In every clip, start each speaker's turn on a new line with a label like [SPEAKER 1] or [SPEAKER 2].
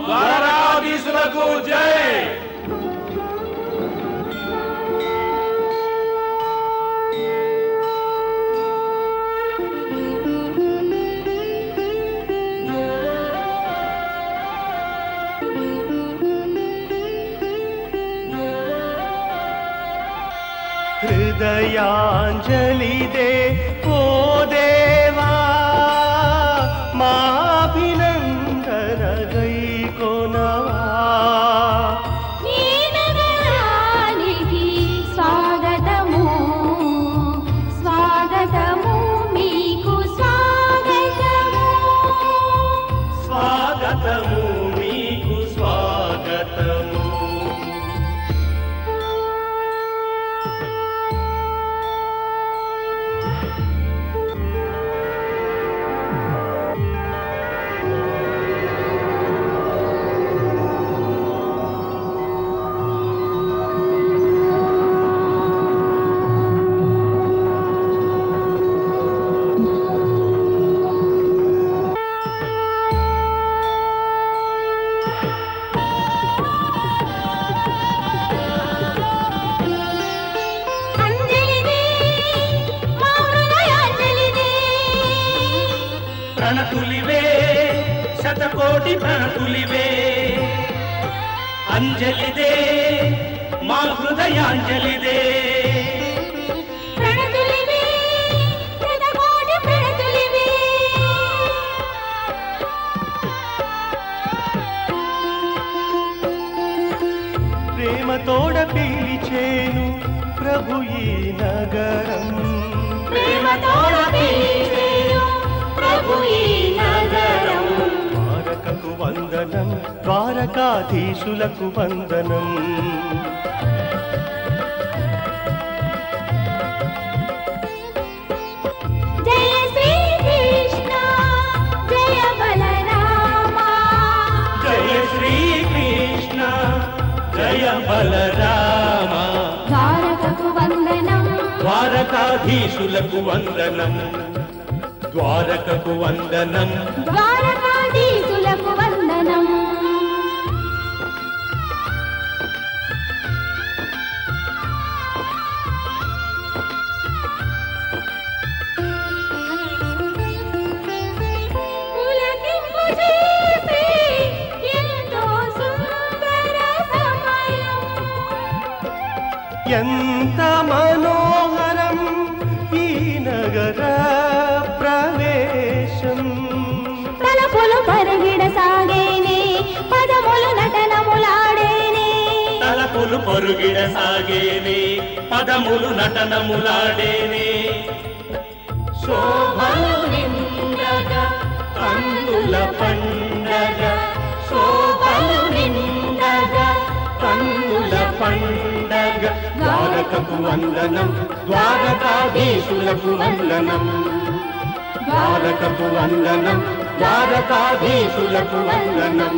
[SPEAKER 1] ద్వారకాధీశులకు జై
[SPEAKER 2] హృదయాంజలిదే ఓ దేవా మాభినందన గైకొనవా
[SPEAKER 3] నీ నగరానికి స్వాగతము స్వాగతము మీకు స్వాగతము
[SPEAKER 2] స్వాగతము మీకు స్వాగతము
[SPEAKER 3] అంజలిదే మా హృదయాంజలిదే
[SPEAKER 2] ప్రణతులివే శతకోటి ప్రణతులివే అంజలిదే మా హృదయాంజలిదే
[SPEAKER 3] ప్రణతులివే శతకోటి ప్రణతులివే
[SPEAKER 2] ప్రేమతోడ పిలిచేను ప్రభు ఈ నగరం
[SPEAKER 3] ప్రేమతోడ పిలిచేను ప్రభు ఈ నగరం
[SPEAKER 2] ద్వారకకు వందనం ద్వారకాధీశులకు వందనం
[SPEAKER 3] జయ శ్రీకృష్ణ జయ బలరామ
[SPEAKER 2] జయ శ్రీకృష్ణ జయ బలరామ
[SPEAKER 3] ద్వారకకు వందనం
[SPEAKER 2] ద్వారకాధీశులకు వందనం ద్వారకకు వందనం
[SPEAKER 3] ద్వారకాధీశులకు వందనం పులకింపు చేసే ఎంతో సుందర సమయం
[SPEAKER 2] ఎంత మనోహరం ఈ నగర ప్రవేశం
[SPEAKER 3] తలపులు పరిగిడ సాగేనే పదములు నటనములాడేనే
[SPEAKER 2] తలపులు పొరుగిడ సాగేనే పదములు నటనములాడేనే శోభలు నిండగా కన్నుల పండగ శోభలు నిండగా కన్నుల పండగ ద్వారకకు వందనం ద్వారకాధీశులకు వందనం ద్వారకకు వందనం ద్వారకాధీశులకు వందనం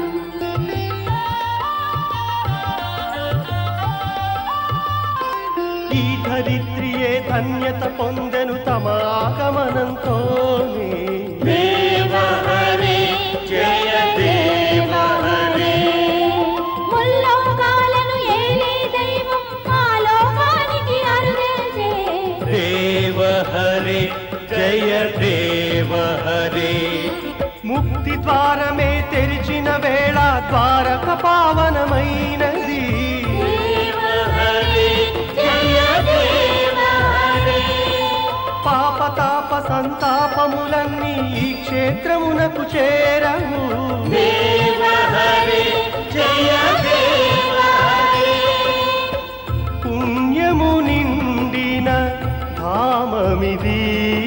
[SPEAKER 2] ఈ ధరిత్రియే ధన్యత పొందెను తమ ఆగమనంతోనే దేవ హరే జయ దేవ హరే
[SPEAKER 3] ముల్లోకాలను ఏలే దైవం ఆ లోకానికి అరుదెల్చే
[SPEAKER 2] దేవ హరే జయ దేవ హరే ముక్తి ద్వారమే తెరిచిన వేళ ద్వారక పావనమైనది
[SPEAKER 3] దేవ హరే జయ దేవ హరే
[SPEAKER 2] పాపతాప సంతాపములన్నీ ఈ క్షేత్రమునకు చేరవు దేవ హరే జయ దేవ హరే పుణ్యము నిండిన ధామమిది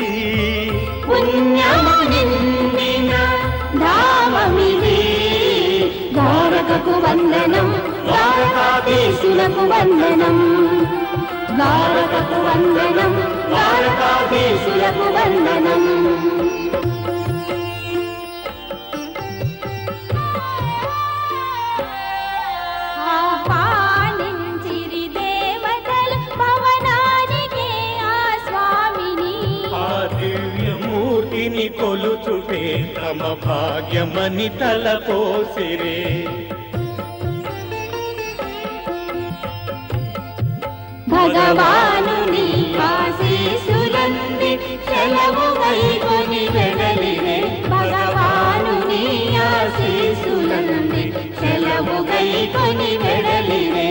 [SPEAKER 3] పుణ్యము నిండిన ధామమిది ద్వారకకు వందనం ద్వారకాధీశులకు వందనం ద్వారకకు వందనం ద్వారకాధీశులకు వందనం ఆహ్వానించిరి దేవతలు భవనానికి ఆ స్వామిని
[SPEAKER 2] ఆ దివ్యమూర్తిని కొలుచుటే
[SPEAKER 1] తమ భాగ్యమని తలపోసిరే
[SPEAKER 3] భగవానుని ఆశీసులంది సెలవు వైకొని వెడలిరే భగవానుని ఆశీసులంది సెలవు వైకొని వెడలిరే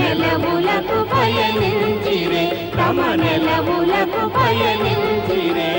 [SPEAKER 3] నెలవులకు పయనించిరే తమ నెలవులకు పయనించిరే